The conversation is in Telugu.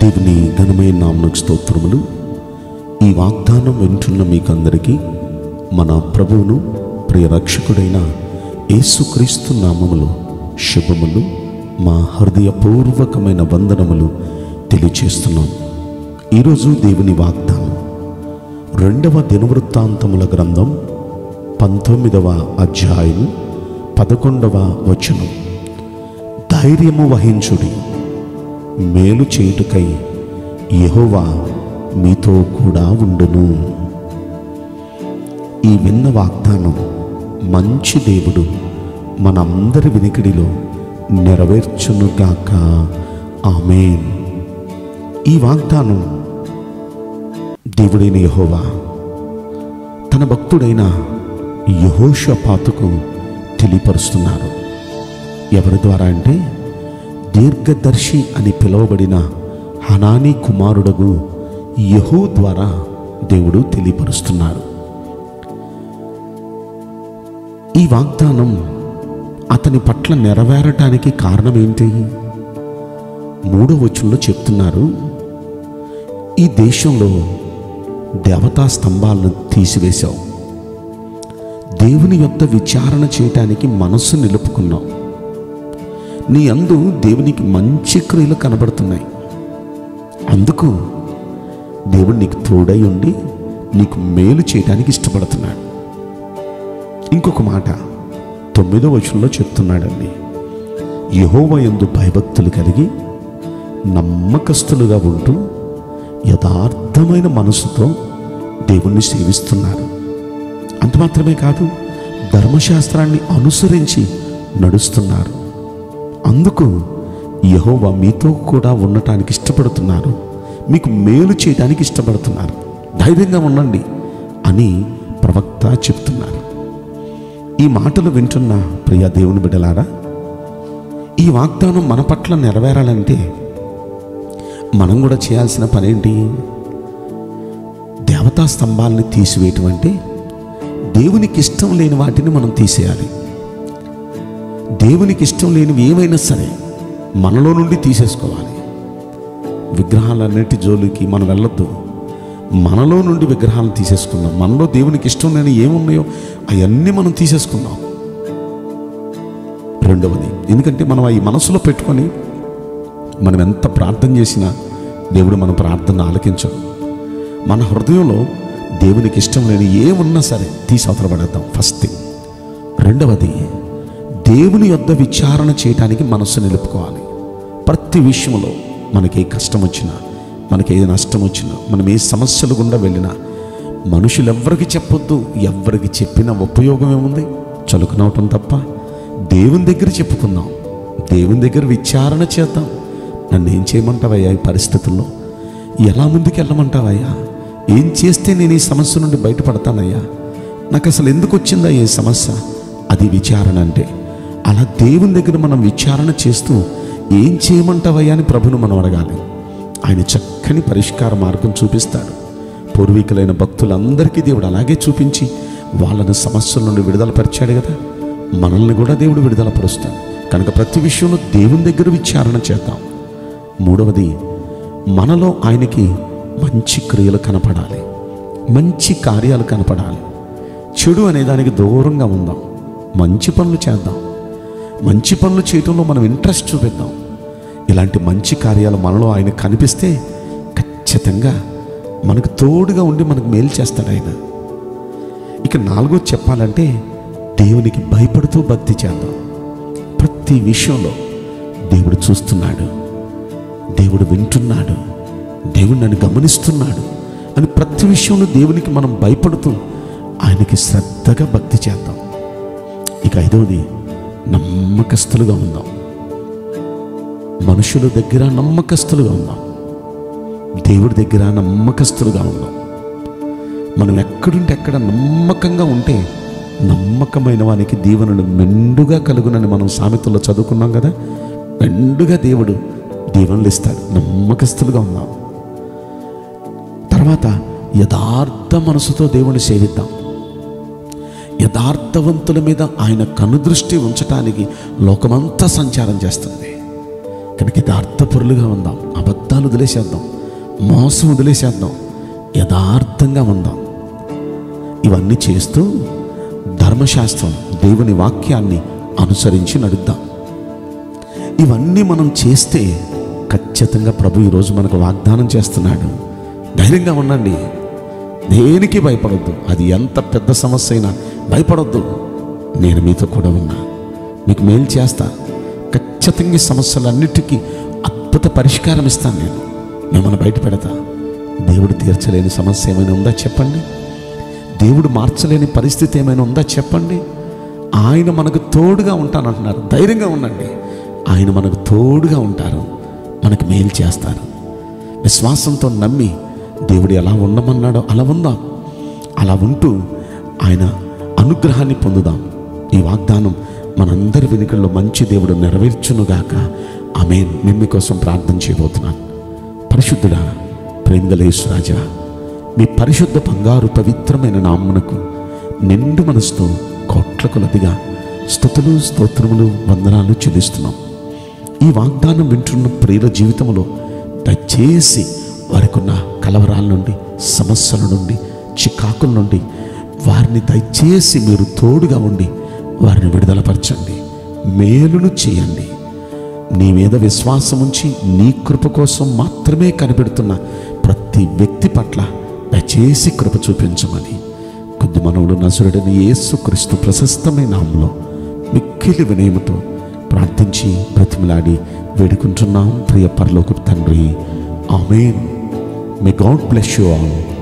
దేవుని ఘనమైన నామకు స్తోత్రములు ఈ వాగ్దానం వింటున్న మీకందరికీ మన ప్రభువును ప్రియ రక్షకుడైన యేసుక్రీస్తు నామములో శుభములు మా హృదయపూర్వకమైన వందనములు తెలియచేస్తున్నాం ఈరోజు దేవుని వాగ్దానం రెండవ దినవృత్తాంతముల గ్రంథం పంతొమ్మిదవ అధ్యాయం పదకొండవ వచనం ధైర్యము వహించుడి మేలు చేయుటకై యెహోవా మీతో కూడా ఉండును ఈ విన్న వాగ్దానం మంచి దేవుడు మనందరి వినికిడిలో నెరవేర్చునుగాక ఆమేన్ ఈ వాగ్దానం దేవుడైన యెహోవా తన భక్తుడైన యహోషపాతుకు తెలియపరుస్తున్నారు ఎవరి ద్వారా అంటే దీర్ఘదర్శి అని పిలువబడిన హనాని కుమారుడగు యహో ద్వారా దేవుడు తెలియపరుస్తున్నారు ఈ వాగ్దానం అతని పట్ల నెరవేరటానికి కారణం ఏంటి మూడో వచనంలో చెప్తున్నారు ఈ దేశంలో దేవతా స్తంభాలను తీసివేశావు దేవుని యొక్క విచారణ చేయటానికి మనస్సు నిలుపుకున్నావు నీ అందు దేవునికి మంచి క్రియలు కనబడుతున్నాయి అందుకు దేవుడు నీకు తోడై ఉండి నీకు మేలు చేయడానికి ఇష్టపడుతున్నాడు ఇంకొక మాట తొమ్మిదో వచనంలో చెప్తున్నాడండి యహోవ యందు భయభక్తులు కలిగి నమ్మకస్తులుగా ఉంటూ యథార్థమైన మనసుతో దేవుణ్ణి సేవిస్తున్నారు అంత మాత్రమే కాదు ధర్మశాస్త్రాన్ని అనుసరించి నడుస్తున్నారు అందుకు యహోవా మీతో కూడా ఉండటానికి ఇష్టపడుతున్నారు మీకు మేలు చేయడానికి ఇష్టపడుతున్నారు ధైర్యంగా ఉండండి అని ప్రవక్త చెప్తున్నారు ఈ మాటలు వింటున్న ప్రియ దేవుని బిడ్డలారా ఈ వాగ్దానం మన పట్ల నెరవేరాలంటే మనం కూడా చేయాల్సిన పనేంటి దేవతా స్తంభాలని తీసివేయటం అంటే దేవునికి ఇష్టం లేని వాటిని మనం తీసేయాలి దేవునికి ఇష్టం లేనివి ఏమైనా సరే మనలో నుండి తీసేసుకోవాలి విగ్రహాలన్నిటి జోలికి మనం వెళ్ళొద్దు మనలో నుండి విగ్రహాలను తీసేసుకుందాం మనలో దేవునికి ఇష్టం లేని ఏమున్నాయో అవన్నీ మనం తీసేసుకుందాం రెండవది ఎందుకంటే మనం ఈ మనసులో పెట్టుకొని మనం ఎంత ప్రార్థన చేసినా దేవుడు మన ప్రార్థన ఆలకించడు మన హృదయంలో దేవునికి ఇష్టం లేని ఏమున్నా సరే తీసి అవతల పడేద్దాం ఫస్ట్ థింగ్ రెండవది దేవుని యొద్ద విచారణ చేయడానికి మనస్సు నిలుపుకోవాలి ప్రతి విషయంలో మనకి ఏ కష్టం వచ్చినా మనకి ఏ నష్టం వచ్చినా మనం ఏ సమస్యలు గుండా వెళ్ళినా మనుషులు ఎవ్వరికి చెప్పొద్దు ఎవ్వరికి చెప్పిన ఉపయోగం ఏముంది చలుకునవటం తప్ప దేవుని దగ్గర చెప్పుకుందాం దేవుని దగ్గర విచారణ చేద్దాం నన్ను ఏం చేయమంటావయ్యా ఈ పరిస్థితుల్లో ఎలా ముందుకు వెళ్ళమంటావయ్యా ఏం చేస్తే నేను ఈ సమస్య నుండి బయటపడతానయ్యా నాకు అసలు ఎందుకు వచ్చిందా ఈ సమస్య అది విచారణ అంటే అలా దేవుని దగ్గర మనం విచారణ చేస్తూ ఏం చేయమంటావయ్యా అని ప్రభును మనం అడగాలి ఆయన చక్కని పరిష్కార మార్గం చూపిస్తాడు పూర్వీకులైన భక్తులందరికీ దేవుడు అలాగే చూపించి వాళ్ళని సమస్యల నుండి విడుదల పరిచాడు కదా మనల్ని కూడా దేవుడు విడుదల పరుస్తాడు కనుక ప్రతి విషయంలో దేవుని దగ్గర విచారణ చేద్దాం మూడవది మనలో ఆయనకి మంచి క్రియలు కనపడాలి మంచి కార్యాలు కనపడాలి చెడు అనే దానికి దూరంగా ఉందాం మంచి పనులు చేద్దాం మంచి పనులు చేయటంలో మనం ఇంట్రెస్ట్ చూపిద్దాం ఇలాంటి మంచి కార్యాలు మనలో ఆయన కనిపిస్తే ఖచ్చితంగా మనకు తోడుగా ఉండి మనకు మేలు చేస్తాడు ఆయన ఇక నాలుగో చెప్పాలంటే దేవునికి భయపడుతూ భక్తి చేద్దాం ప్రతి విషయంలో దేవుడు చూస్తున్నాడు దేవుడు వింటున్నాడు దేవుడు నన్ను గమనిస్తున్నాడు అని ప్రతి విషయంలో దేవునికి మనం భయపడుతూ ఆయనకి శ్రద్ధగా భక్తి చేద్దాం ఇక ఐదవది నమ్మకస్తులుగా ఉందాం మనుషుల దగ్గర నమ్మకస్తులుగా ఉందాం దేవుడి దగ్గర నమ్మకస్తులుగా ఉందాం మనం ఎక్కడుంటే ఎక్కడ నమ్మకంగా ఉంటే నమ్మకమైన వానికి దీవెనలు మెండుగా కలుగునని మనం సామెతల్లో చదువుకున్నాం కదా మెండుగా దేవుడు దీవెనలు ఇస్తాడు నమ్మకస్తులుగా ఉందాం తర్వాత యథార్థ మనసుతో దేవుని సేవిద్దాం యథార్థవంతుల మీద ఆయన కనుదృష్టి ఉంచటానికి లోకమంతా సంచారం చేస్తుంది కనుక యథార్థపరులుగా ఉందాం అబద్ధాలు వదిలేసేద్దాం మోసం వదిలేసేద్దాం యథార్థంగా ఉందాం ఇవన్నీ చేస్తూ ధర్మశాస్త్రం దేవుని వాక్యాన్ని అనుసరించి నడుద్దాం ఇవన్నీ మనం చేస్తే ఖచ్చితంగా ప్రభు ఈరోజు మనకు వాగ్దానం చేస్తున్నాడు ధైర్యంగా ఉండండి దేనికి భయపడొద్దు అది ఎంత పెద్ద సమస్య అయినా భయపడొద్దు నేను మీతో కూడా ఉన్నా మీకు మేలు చేస్తా ఖచ్చితంగా ఈ సమస్యలన్నిటికీ అద్భుత పరిష్కారం ఇస్తాను నేను మిమ్మల్ని బయట పెడతా దేవుడు తీర్చలేని సమస్య ఏమైనా ఉందా చెప్పండి దేవుడు మార్చలేని పరిస్థితి ఏమైనా ఉందా చెప్పండి ఆయన మనకు తోడుగా ఉంటానంటున్నారు ధైర్యంగా ఉండండి ఆయన మనకు తోడుగా ఉంటారు మనకు మేలు చేస్తారు విశ్వాసంతో నమ్మి దేవుడు ఎలా ఉండమన్నాడో అలా ఉందాం అలా ఉంటూ ఆయన అనుగ్రహాన్ని పొందుదాం ఈ వాగ్దానం మనందరి వెనుకల్లో మంచి దేవుడు నెరవేర్చునుగాక ఆమె నేను మీకోసం ప్రార్థన చేయబోతున్నాను పరిశుద్ధుడా ప్రేమగలేసు రాజా మీ పరిశుద్ధ బంగారు పవిత్రమైన నామ్మునకు నిండు మనసుతో కోట్ల కొలదిగా స్థుతులు స్తోత్రములు వందనాలు చెల్లిస్తున్నాం ఈ వాగ్దానం వింటున్న ప్రియుల జీవితంలో దయచేసి వారికి ఉన్న కలవరాల నుండి సమస్యల నుండి చికాకుల నుండి వారిని దయచేసి మీరు తోడుగా ఉండి వారిని విడుదలపరచండి మేలును చేయండి నీ మీద విశ్వాసం ఉంచి నీ కృప కోసం మాత్రమే కనిపెడుతున్న ప్రతి వ్యక్తి పట్ల దయచేసి కృప చూపించమని కొద్ది మనవుడు నసురుడని యేసు క్రీస్తు ప్రశస్తమైన నామంలో మిక్కిలి వినయముతో ప్రార్థించి బ్రతిమలాడి వేడుకుంటున్నాం ప్రియ పరలోక తండ్రి amen may god bless you all